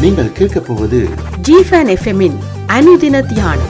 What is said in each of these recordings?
நீங்கள் கேட்கப் போவது ஜிஃபன் எஃப்எம்மின் அனுதின தியானம்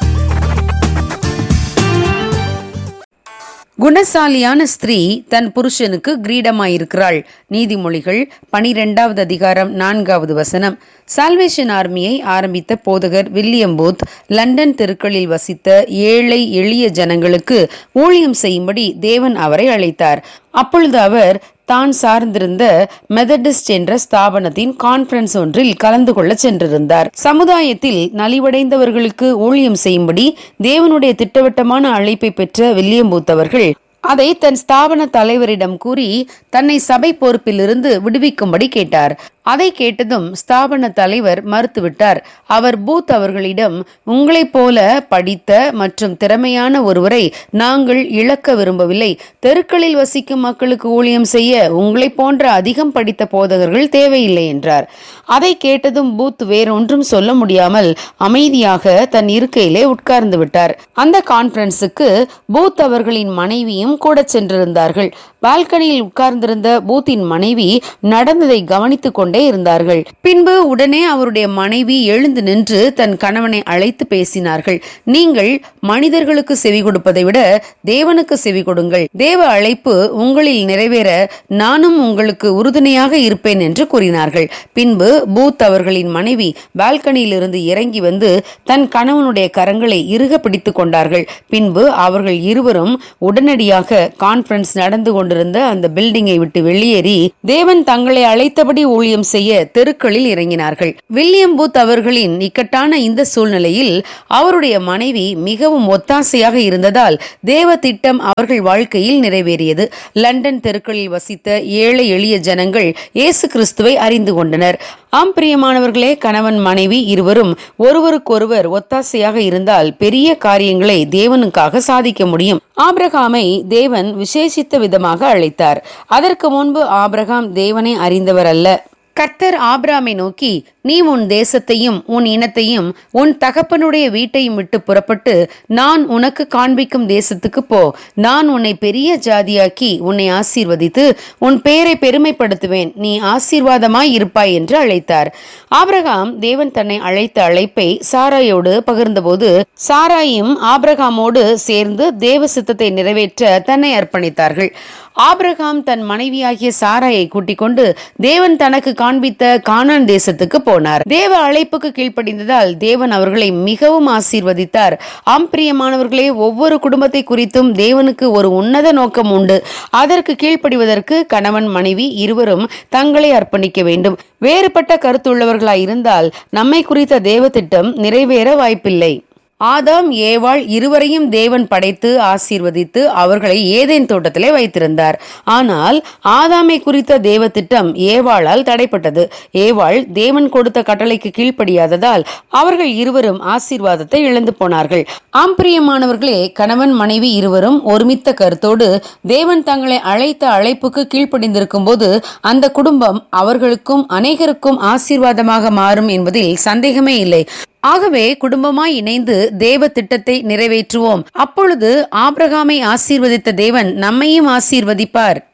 குணசாலியான ஸ்திரீ தன் புருஷனுக்கு கிரீடமாயிருக்கிறாள் நீதிமொழிகள் பனிரெண்டாவது அதிகாரம் நான்காவது வசனம் சால்வேஷன் ஆர்மியை ஆரம்பித்த போதகர் வில்லியம் பூத் லண்டன் தெருக்களில் வசித்த ஏழை எளிய ஜனங்களுக்கு ஊழியம் செய்யும்படி தேவன் அவரை அழைத்தார் அப்பொழுது அவர் தான் சார்ந்திருந்த மெதடிஸ்ட் என்ற ஸ்தாபனத்தின் கான்ஃபரன்ஸ் ஒன்றில் கலந்து கொள்ள சென்றிருந்தார் சமுதாயத்தில் நலிவடைந்தவர்களுக்கு ஊழியம் செய்யும்படி தேவனுடைய திட்டவட்டமான அழைப்பை பெற்ற வில்லியம் பூத் அவர்கள் அதை தன் ஸ்தாபன தலைவரிடம் கூறி தன்னை சபை பொறுப்பிலிருந்து விடுவிக்கும்படி கேட்டார் அதை கேட்டதும் ஸ்தாபன தலைவர் மறுத்துவிட்டார் அவர் பூத் அவர்களிடம் உங்களைப் போல படித்த மற்றும் திறமையான ஒருவரை நாங்கள் இழக்க விரும்பவில்லை தெருக்களில் வசிக்கும் மக்களுக்கு ஊழியம் செய்ய உங்களைப் போன்ற அதிகம் படித்த போதகர்கள் தேவையில்லை என்றார் அதை கேட்டதும் பூத் வேறொன்றும் சொல்ல முடியாமல் அமைதியாக தன் இருக்கையிலே உட்கார்ந்து விட்டார் அந்த கான்ஃபரன்ஸுக்கு பூத் அவர்களின் மனைவியும் கூட சென்றிருந்தார்கள் பால்கனியில் உட்கார்ந்திருந்த பூத்தின் மனைவி நடந்ததை கவனித்துக் கொண்டே இருந்தார்கள் பின்பு உடனே அவருடைய மனைவி எழுந்து நின்று தன் கணவனை அழைத்து பேசினார்கள் நீங்கள் மனிதர்களுக்கு செவி கொடுப்பதை விட தேவனுக்கு செவி கொடுங்கள் தேவ அழைப்பு உங்களில் நிறைவேற நானும் உங்களுக்கு உறுதுணையாக இருப்பேன் என்று கூறினார்கள் பின்பு பூத் அவர்களின் மனைவி பால்கனியில் இருந்து இறங்கி வந்து தன் கணவனுடைய கரங்களை இறுக பிடித்துக் கொண்டார்கள் பின்பு அவர்கள் இருவரும் உடனடியாக கான்ஃபரன்ஸ் நடந்து கொண்டிருந்த அந்த பில்டிங்கை விட்டு வெளியேறி தேவன் தங்களை அழைத்தபடி ஊழியம் செய்ய தெருக்களில் இறங்கினார்கள் வில்லியம் பூத் அவர்களின் இக்கட்டான இந்த சூழ்நிலையில் அவருடைய மனைவி மிகவும் ஒத்தாசையாக இருந்ததால் தேவ திட்டம் அவர்கள் வாழ்க்கையில் நிறைவேறியது லண்டன் தெருக்களில் வசித்த ஏழை எளிய ஜனங்கள் இயேசு கிறிஸ்துவை அறிந்து கொண்டனர் ஆம் பிரியமானவர்களே கணவன் மனைவி இருவரும் ஒருவருக்கொருவர் ஒத்தாசையாக இருந்தால் பெரிய காரியங்களை தேவனுக்காக சாதிக்க முடியும் ஆபிரகாமை தேவன் விசேஷித்த விதமாக அழைத்தார் அதற்கு முன்பு ஆபிரகாம் தேவனை அறிந்தவர் அல்ல கர்த்தர் ஆபிராமை நோக்கி நீ உன் தேசத்தையும் உன் இனத்தையும் உன் தகப்பனுடைய வீட்டையும் விட்டு புறப்பட்டு நான் உனக்கு காண்பிக்கும் தேசத்துக்கு போ நான் உன்னை பெரிய ஜாதியாக்கி உன்னை ஆசீர்வதித்து உன் பெயரை பெருமைப்படுத்துவேன் நீ ஆசீர்வாதமாய் இருப்பாய் என்று அழைத்தார் ஆபிரகாம் தேவன் தன்னை அழைத்த அழைப்பை சாராயோடு பகிர்ந்தபோது சாராயும் ஆபிரகாமோடு சேர்ந்து தேவ சித்தத்தை நிறைவேற்ற தன்னை அர்ப்பணித்தார்கள் ஆபிரகாம் தன் மனைவியாகிய சாராயை கூட்டிக் கொண்டு தேவன் தனக்கு காண்பித்த கானான் தேசத்துக்கு போனார் தேவ அழைப்புக்கு கீழ்ப்படிந்ததால் தேவன் அவர்களை மிகவும் ஆசீர்வதித்தார் ஆம் பிரியமானவர்களே ஒவ்வொரு குடும்பத்தை குறித்தும் தேவனுக்கு ஒரு உன்னத நோக்கம் உண்டு அதற்கு கீழ்ப்படிவதற்கு கணவன் மனைவி இருவரும் தங்களை அர்ப்பணிக்க வேண்டும் வேறுபட்ட கருத்துள்ளவர்களாய் இருந்தால் நம்மை குறித்த தேவ திட்டம் நிறைவேற வாய்ப்பில்லை ஆதாம் ஏவாள் இருவரையும் தேவன் படைத்து ஆசீர்வதித்து அவர்களை ஏதேன் தோட்டத்திலே வைத்திருந்தார் ஆனால் ஆதாமை குறித்த தேவ திட்டம் ஏவாளால் தடைப்பட்டது ஏவாள் தேவன் கொடுத்த கட்டளைக்கு கீழ்ப்படியாததால் அவர்கள் இருவரும் ஆசீர்வாதத்தை இழந்து போனார்கள் ஆம்பிரியமானவர்களே கணவன் மனைவி இருவரும் ஒருமித்த கருத்தோடு தேவன் தங்களை அழைத்த அழைப்புக்கு கீழ்ப்படிந்திருக்கும் போது அந்த குடும்பம் அவர்களுக்கும் அநேகருக்கும் ஆசீர்வாதமாக மாறும் என்பதில் சந்தேகமே இல்லை ஆகவே குடும்பமாய் இணைந்து தேவ திட்டத்தை நிறைவேற்றுவோம் அப்பொழுது ஆபிரகாமை ஆசீர்வதித்த தேவன் நம்மையும் ஆசீர்வதிப்பார்